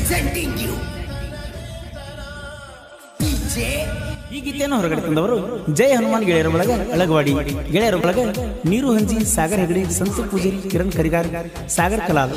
presenting you DJ ಈ ಗೀತೆಯನ್ನು ಹೊರಗಡೆ ತಂದವರು ಜಯ ಹನುಮಾನ್ ಗೆಳೆಯರ ಬಳಗ ಅಳಗವಾಡಿ ಗೆಳೆಯರ ಬಳಗ ನೀರು ಹಂಜಿ ಸಾಗರ್ ಹೆಗಡೆ ಸಂತು ಪೂಜಾರಿ ಕಿರಣ್ ಕರಿಗಾರ್ ಸಾಗರ್ ಕಲಾಲ್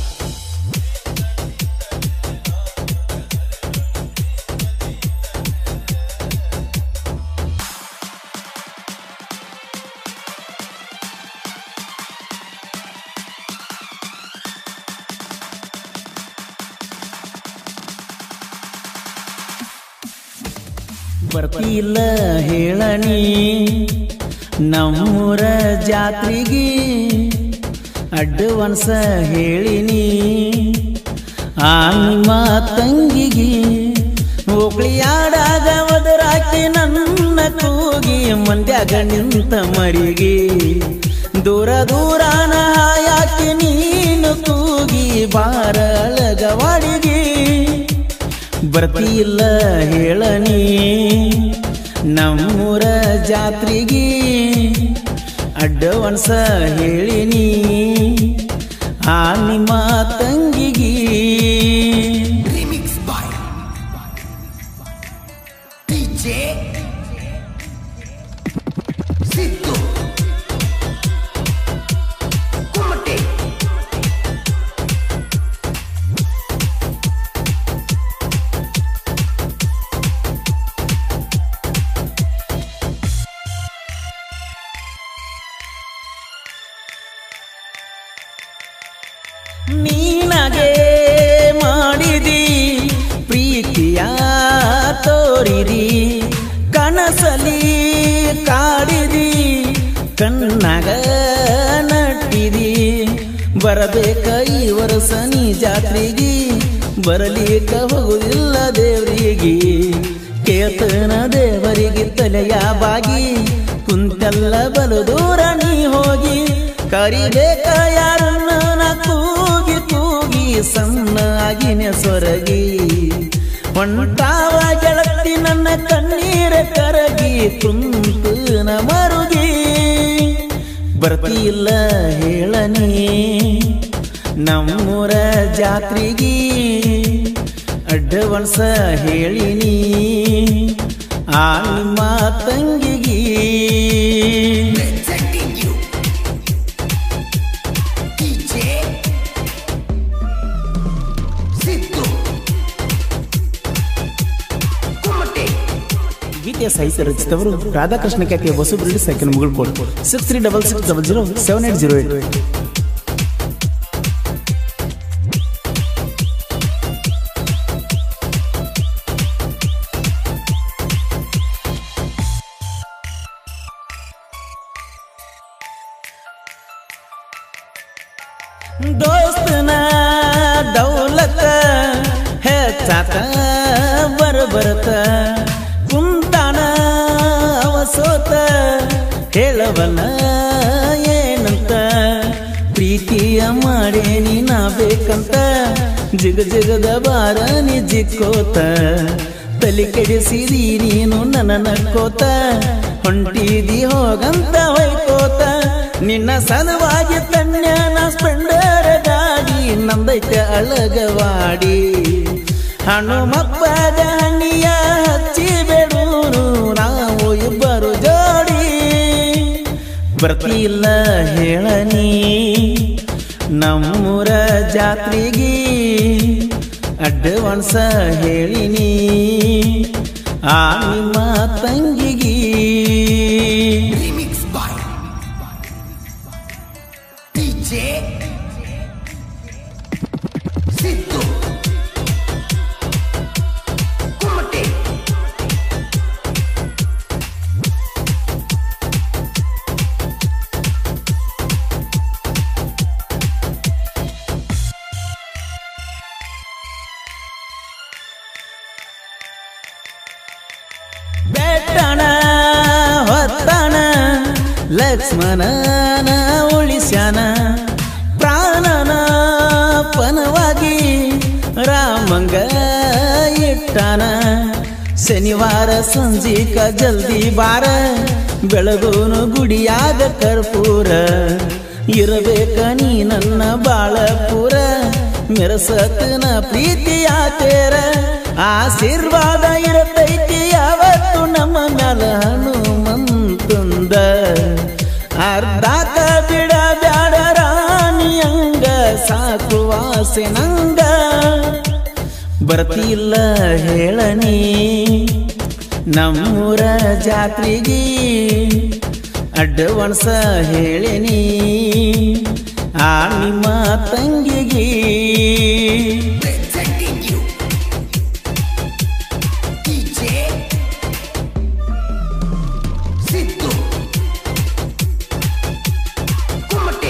ಬರ್ತಿಲ್ಲ ಹೇಳಣಿ ನಮ್ಮೂರ ಜಾತ್ರೆಗೆ ಅಡ್ವಾನ್ಸ ಹೇಳಿನಿ ಆ ನಿಮ್ಮ ತಂಗಿಗೆ ಓಕ್ಳಿಯಾಡಾಗ ಒದರಾಕಿ ನನ್ನ ಕೂಗಿ ಮಂದ್ಯಾಗ ನಿಂತ ಮರಿಗೆ ದೂರ ದೂರಾನ ಯಾಕೆ ನೀನು ಕೂಗಿ ಬಾರ ಅಳಗವಾಡಿಗೆ ಬರ್ತಿಲ್ಲ ಹೇಳನಿ ನಮ್ಮೂರ ಜಾತ್ರೆಗೆ ಅಡ್ವಾನ್ಸ ಹೇಳಿನಿ ಆ ನಿಮ್ಮ ತಂಗಿಗೆ remix by DJ Sidhu Kumate ನೀನಗೆ ಮಾಡಿದಿ ಪ್ರೀತಿಯ ತೋರಿದಿ ಕನಸಲಿ ಕಾಡಿದಿ ಕಣ್ಣಾಗ ನಟ್ಟಿದಿ ಬರಬೇಕ ಈ ವರ್ಷ ನೀ ಜಾತ್ರೆಗೆ ಬರಲಿಕ್ಕ ಹೋಗುದಿಲ್ಲ ದೇವರಿಗೆ ಕೇತನ ದೇವರಿಗೆ ತಲೆಯ ಬಾಗಿ ಕುಂತೆಲ್ಲ ಬಲು ದೂರ ನೀ ಹೋಗಿ ಕರಿಬೇಕ ಯಾರನ್ನ ನಾ ಕೂಗಿ ಕೂಗಿ ಸಣ್ಣ ಆಗಿನ ಸೊರಗಿ ಹೊಂಟಾವ ಗೆಳತಿ ನನ್ನ ಕಣ್ಣೀರ ಕರಗಿ ಕುಂತು ನ ಮರುಗಿ ಬರ್ತಿಲ್ಲ ಹೇಳನಿ ನಮ್ಮೂರ ಜಾತ್ರೆಗೆ ಅಡ್ವಾನ್ಸ ಹೇಳಿನಿ ಆ ನಿಮ್ಮ ತಂಗಿಗೆ presenting you DJ Sidhu Kumate ಗೀತೆಯ ಸಾಹಿತ್ಯ ರಚಿತವರು ರಾಧಾಕೃಷ್ಣ ಖ್ಯಾತಿಯ Basu Biradi cycle Mugalkhod six three double six double zero seven eight zero eight ದೋಸ್ತನ ದೌಲತ ಹೆಚ್ಚಾತ ಬರಬರತ ಕುಂತಾನ ಅವಸೋತ ಹೇಳವಲ್ಲ ಏನಂತ ಪ್ರೀತಿಯ ಮಾಡೇನಿ ನಾ ಬೇಕಂತ ಜಿಗ ಜಿಗದ ಬಾರ ನೀ ಜಿಕ್ಕೋತ ತಲೆ ಕೆಡಿಸಿದಿ ನೀನು ನನ್ನ ನಕ್ಕೋತ ಹೊಂಟಿದಿ ಹೋಗಂತ ಹೊಯ್ಕೋತ ನಿನ್ನ ಸಲುವಾಗಿ ತನ್ಯಾನ ಸ್ಪೆಂಡರ್ ಗಾಡಿ ನಂದೈತೆ ಅಳಗವಾಡಿ ಹನುಮಪ್ಪದ ಹಣ್ಣಿಯ ಹಚ್ಚಿ ಬೇಡೂರು ನಾವು ಇಬ್ಬರು ಜೋಡಿ ಬರ್ತಿಲ್ಲ ಹೇಳನಿ ನಮ್ಮೂರ ಜಾತ್ರೆಗೆ ಅಡ್ವಾನ್ಸ ಹೇಳಿನಿ ಆ ನಿಮ್ಮ ತಂಗಿಗೆ remix by DJ Sidhu Kumate ಬೆಟ್ಟಣ ಹೊತ್ತಣ ಲಕ್ಷ್ಮಣನ ಉಳಿಸ್ಯಾನ ಪ್ರಾಣನ ಪನವಾಗಿ ರಾಮಂಗ ಇಟ್ಟಾನ ಶನಿವಾರ ಸಂಜಿಕ ಜಲ್ದಿ ಬಾರ ಬೆಳಗೂನು ಗುಡಿಯಾಗ ಕರ್ಪೂರ ಇರಬೇಕ ನೀ ನನ್ನ ಬಾಳ ಪೂರ ಮೆರಸತನ ಪ್ರೀತಿಯ ತೇರ ಆಶೀರ್ವಾದ ಇರತೈತಿ ಯಾವತ್ತು ನಮ್ಮ ಮ್ಯಾಲ ಹನುಮಂತಂದ ಅರ್ಧಾಕ ಬಿಡ ಬ್ಯಾಡ ರಾಣಿಯಂಗ ಸಾಕು ವಾಸೆ ನಂಗ ಬರ್ತಿಲ್ಲ ಹೇಳನಿ ನಮ್ಮೂರ ಜಾತ್ರೆಗೆ ಅಡ್ವಾನ್ಸ ಹೇಳಿನಿ ಆ ನಿಮ್ಮ ತಂಗಿಗೆ Presenting you. DJ Siddu. Kumate.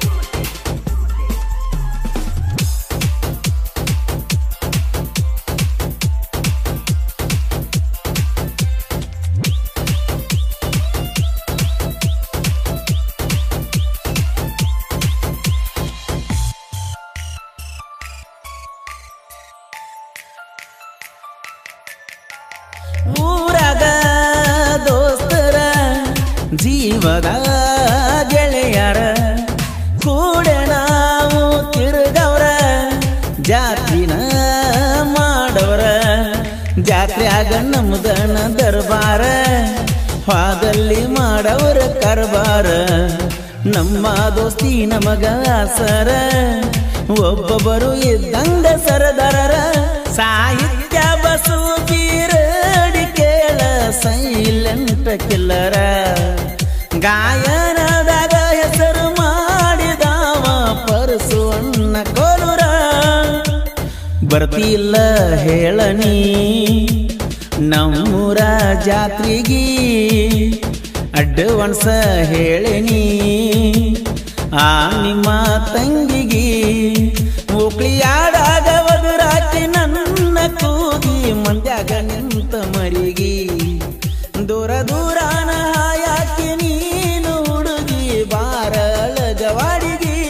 ಊರಾಗ ದೋಸ್ತರ ಜೀವದ ಗೆಳೆಯರ ಕೂಡ ನಾವು ತಿರುಗವ್ರ ಜಾತ್ರಿನ ಮಾಡವ್ರ ಜಾತ್ರೆಯಾಗ ನಮ್ದನ ದರ್ಬಾರ ಹಾದಲ್ಲಿ ಮಾಡವ್ರ ಕರ್ಬಾರ ನಮ್ಮ ದೋಸ್ತಿ ನಮಗ ಸರ ಒಬ್ಬೊಬ್ಬರು ಇದ್ದಂಗ ಸರದಾರರ ಸಾಹಿತ್ಯ ಬಸು ಬೀರಡಿ ಕೇಳ ಸೈಲೆಂಟ್ ಕಿಲ್ಲರ ಗಾಯನದಾಗ ಹೆಸರು ಮಾಡಿದವ ಪರಸು ಅಣ್ಣ ಕೋಲುರ ಬರ್ತಿಲ್ಲ ಹೇಳನಿ ನಮ್ಮೂರ ಜಾತ್ರೆಗೆ ಅಡ್ವಾನ್ಸ ಹೇಳಿನಿ ಆ ನಿಮ್ಮ ತಂಗಿಗೆ ಉಕ್ಳಿಯಾಡಾಗ ಒದುರಾಕಿ ನನ್ನ ಕೂಗಿ ಮಂದ್ಯಾಗ ನಿಂತ ಮರಿಗಿ ದೂರ ದೂರಾನ ಹಾಯಾಕಿ ನೀನು ಹುಡುಗಿ ಬಾರಳಗವಾಡಿಗಿ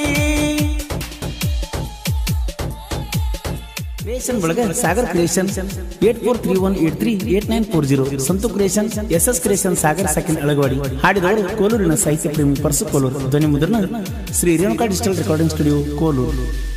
ಕ್ರಿಯೇಷನ್ ಒಳಗ Sagar creation eight four three one eight three eight nine four zero Santu creation S S creation Sagar second Alagawadi ಹಾಡಿದವರು ಕೋಲೂರಿನ ಸಾಹಿತ್ಯ ಪ್ರೇಮಿ ಪರ್ಸು ಕೋಲೂರು ಧ್ವನಿ ಮುದ್ರಣ Shri Renuka digital recording studio Kolur